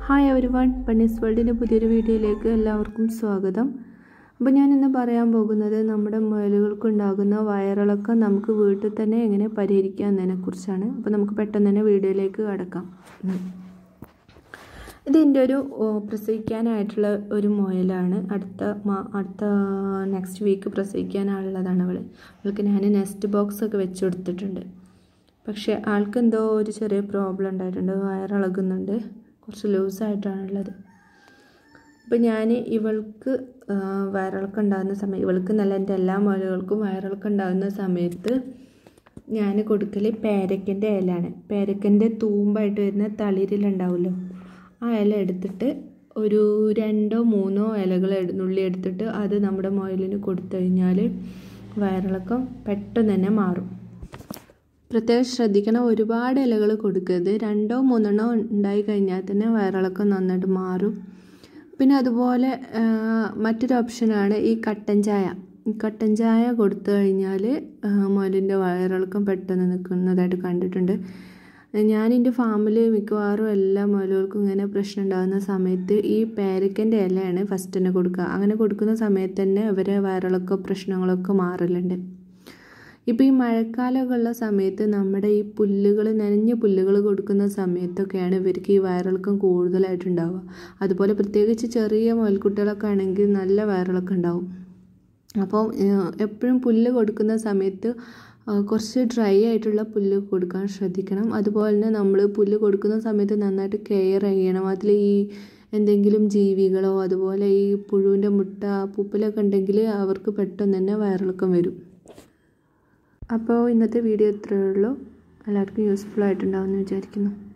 hi everyone പണ്ണീസ് വേൾഡിൻ്റെ പുതിയൊരു വീഡിയോയിലേക്ക് എല്ലാവർക്കും സ്വാഗതം അപ്പോൾ ഞാൻ ഇന്ന് പറയാൻ പോകുന്നത് നമ്മുടെ മുയലുകൾക്കുണ്ടാകുന്ന വയറിളക്കം നമുക്ക് വീട്ടിൽ തന്നെ എങ്ങനെ പരിഹരിക്കാം എന്നതിനെക്കുറിച്ചാണ് അപ്പോൾ നമുക്ക് പെട്ടെന്ന് തന്നെ വീഡിയോയിലേക്ക് കടക്കാം ഇതിൻ്റെ ഒരു പ്രസവിക്കാനായിട്ടുള്ള ഒരു മുയലാണ് അടുത്ത മാ അടുത്ത നെക്സ്റ്റ് വീക്ക് പ്രസവിക്കാനുള്ളതാണ് അവൾ അവൾക്ക് ഞാൻ നെസ്റ്റ് ബോക്സ് ഒക്കെ വെച്ച് കൊടുത്തിട്ടുണ്ട് പക്ഷേ ആൾക്ക് എന്തോ ഒരു ചെറിയ പ്രോബ്ലം ഉണ്ടായിട്ടുണ്ട് വയറിളകുന്നുണ്ട് കുറച്ച് ലൂസായിട്ടാണുള്ളത് അപ്പോൾ ഞാൻ ഇവൾക്ക് വയറിളക്കം ഉണ്ടാകുന്ന സമയം ഇവൾക്ക് നല്ല എൻ്റെ എല്ലാ മുയലുകൾക്കും വയറിളക്കം ഉണ്ടാകുന്ന സമയത്ത് ഞാൻ കൊടുക്കൽ പേരക്കൻ്റെ ഇലയാണ് പേരക്കൻ്റെ തൂമ്പായിട്ട് വരുന്ന തളിരിലുണ്ടാവുമല്ലോ ആ ഇല എടുത്തിട്ട് ഒരു രണ്ടോ മൂന്നോ ഇലകൾ നുള്ളി എടുത്തിട്ട് അത് നമ്മുടെ മുയലിന് കൊടുത്തു കഴിഞ്ഞാൽ വയറിളക്കം പെട്ടെന്ന് തന്നെ മാറും പ്രത്യേകം ശ്രദ്ധിക്കണം ഒരുപാട് ഇലകൾ കൊടുക്കരുത് രണ്ടോ മൂന്നെണ്ണോ ഉണ്ടായി കഴിഞ്ഞാൽ തന്നെ വയറിളക്കം നന്നായിട്ട് മാറും പിന്നെ അതുപോലെ മറ്റൊരു ഓപ്ഷനാണ് ഈ കട്ടൻ ചായ ഈ കട്ടൻ ചായ കൊടുത്തു കഴിഞ്ഞാൽ മുയലിൻ്റെ വയറിളക്കം പെട്ടെന്ന് നിൽക്കുന്നതായിട്ട് കണ്ടിട്ടുണ്ട് ഞാൻ എൻ്റെ ഫാമിൽ മിക്കവാറും എല്ലാ മുയലുകൾക്കും ഇങ്ങനെ പ്രശ്നം ഉണ്ടാകുന്ന സമയത്ത് ഈ പേരക്കൻ്റെ ഇലയാണ് ഫസ്റ്റ് തന്നെ കൊടുക്കുക അങ്ങനെ കൊടുക്കുന്ന സമയത്ത് തന്നെ ഇവരെ വയറിളക്ക പ്രശ്നങ്ങളൊക്കെ മാറലുണ്ട് ഇപ്പോൾ ഈ മഴക്കാലമൊക്കെ ഉള്ള സമയത്ത് നമ്മുടെ ഈ പുല്ലുകൾ നനഞ്ഞ പുല്ലുകൾ കൊടുക്കുന്ന സമയത്തൊക്കെയാണ് ഇവർക്ക് ഈ വയറിളക്കം കൂടുതലായിട്ടുണ്ടാവുക അതുപോലെ പ്രത്യേകിച്ച് ചെറിയ മുയൽക്കുട്ടികളൊക്കെ ആണെങ്കിൽ നല്ല വയറിളക്കം ഉണ്ടാവും അപ്പോൾ എപ്പോഴും പുല്ല് കൊടുക്കുന്ന സമയത്ത് കുറച്ച് ഡ്രൈ ആയിട്ടുള്ള പുല്ല് കൊടുക്കാൻ ശ്രദ്ധിക്കണം അതുപോലെ തന്നെ നമ്മൾ പുല്ല് കൊടുക്കുന്ന സമയത്ത് നന്നായിട്ട് കെയർ ചെയ്യണം അതിൽ ഈ എന്തെങ്കിലും ജീവികളോ അതുപോലെ ഈ പുഴുവിൻ്റെ മുട്ട പൂപ്പലൊക്കെ ഉണ്ടെങ്കിൽ അവർക്ക് പെട്ടെന്ന് തന്നെ വയറിളക്കം വരും അപ്പോൾ ഇന്നത്തെ വീഡിയോ ഇത്രയേ ഉള്ളൂ എല്ലാവർക്കും യൂസ്ഫുൾ ആയിട്ടുണ്ടാവുമെന്ന് വിചാരിക്കുന്നു